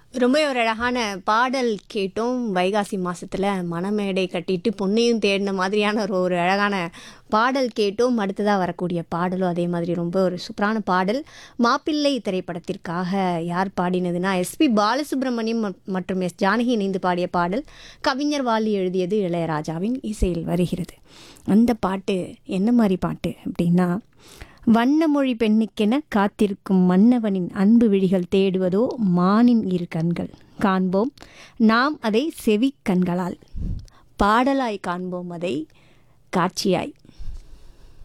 ரொம்ப ஒரு அழகான பாடல் கேட்டோம் வைகாசி மாசத்துல மணமேடை கட்டிட்டு பொண்ணையும் தேடின மாதிரியான ஒரு ஒரு அழகான பாடல் கேட்டோம் அடுத்ததாக வரக்கூடிய பாடலும் அதே மாதிரி ரொம்ப ஒரு சூப்பரான பாடல் மாப்பிள்ளை திரைப்படத்திற்காக யார் பாடினதுன்னா எஸ்பி பாலசுப்ரமணியம் ம- மற்றும் எஸ் ஜானகி இணைந்து பாடிய பாடல் கவிஞர் வாலி எழுதியது இளையராஜாவின் இசையில் வருகிறது அந்த பாட்டு என்ன மாதிரி பாட்டு அப்படின்னா வண்ணமொழி பெண்ணுக்கென காத்திருக்கும் மன்னவனின் அன்பு விழிகள் தேடுவதோ மானின் இரு கண்கள் காண்போம் நாம் அதை செவி கண்களால் பாடலாய் காண்போம் அதை காட்சியாய்